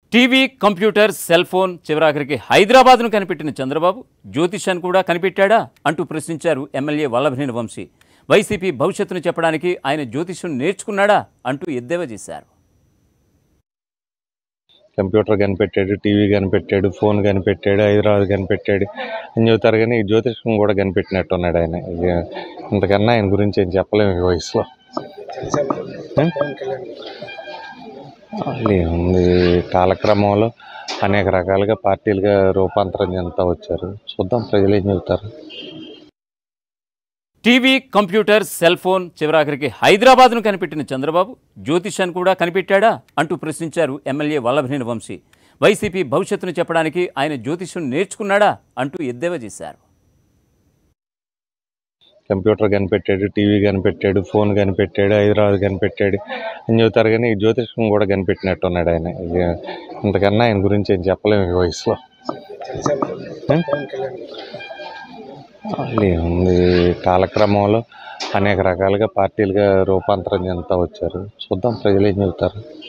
TV computer cell phone చివరాఖరికి హైదరాబాద్ను కనిపెట్టిన చంద్రబాబు జ్యోతిషాన్ని కూడా కనిపెట్టాడా అంటూ ప్రశ్నించారు ఎమ్మెల్యే వల్లభనేని వంశీ వైసీపీ భవిష్యత్తును చెప్పడానికి ఆయన జ్యోతిషం నేర్చుకున్నాడా అంటూ ఎద్దేవా చేశారు కంప్యూటర్ కనిపెట్టాడు టీవీ కనిపెట్టాడు ఫోన్ కనిపెట్టాడు హైదరాబాద్ కనిపెట్టాడు అని చెబుతారు కానీ ఈ జ్యోతిష్యం కూడా కనిపెట్టినట్టు ఉన్నాడు ఆయన ఇక ఇంతకన్నా ఆయన గురించి ఏం చెప్పలేము ఈ వయసులో ఉం? వాళ్ళు ఏముంది కాలక్రమంలో అనేక రకాలుగా పార్టీలుగా రూపాంతరం చెందుతూ వచ్చారు చూద్దాం ప్రజలు ఏం చెబుతారు టీవీ కంప్యూటర్ సెల్ ఫోన్ చివరాఖరికి హైదరాబాద్ను కనిపెట్టిన చంద్రబాబు జ్యోతిషాన్ని కూడా కనిపెట్టాడా అంటూ ప్రశ్నించారు ఎమ్మెల్యే వల్లభనేని వంశీ వైసీపీ భవిష్యత్తును చెప్పడానికి ఆయన జ్యోతిషం నేర్చుకున్నాడా అంటూ ఎద్దేవా చేశారు కంప్యూటర్ కనిపెట్టాడు టీవీ కనిపెట్టాడు ఫోన్ కనిపెట్టాడు హైదరాబాద్ కనిపెట్టాడు అని చెబుతారు కానీ ఈ జ్యోతిష్యం కూడా కనిపెట్టినట్టు ఉన్నాడు ఆయన ఇక ఇంతకన్నా ఆయన గురించి ఏం చెప్పలేము ఈ వయసులో ఉం? వాళ్ళు ఏముంది కాలక్రమంలో అనేక రకాలుగా పార్టీలుగా రూపాంతరం చెందుతూ వచ్చారు చూద్దాం ప్రజలు ఏం చెబుతారు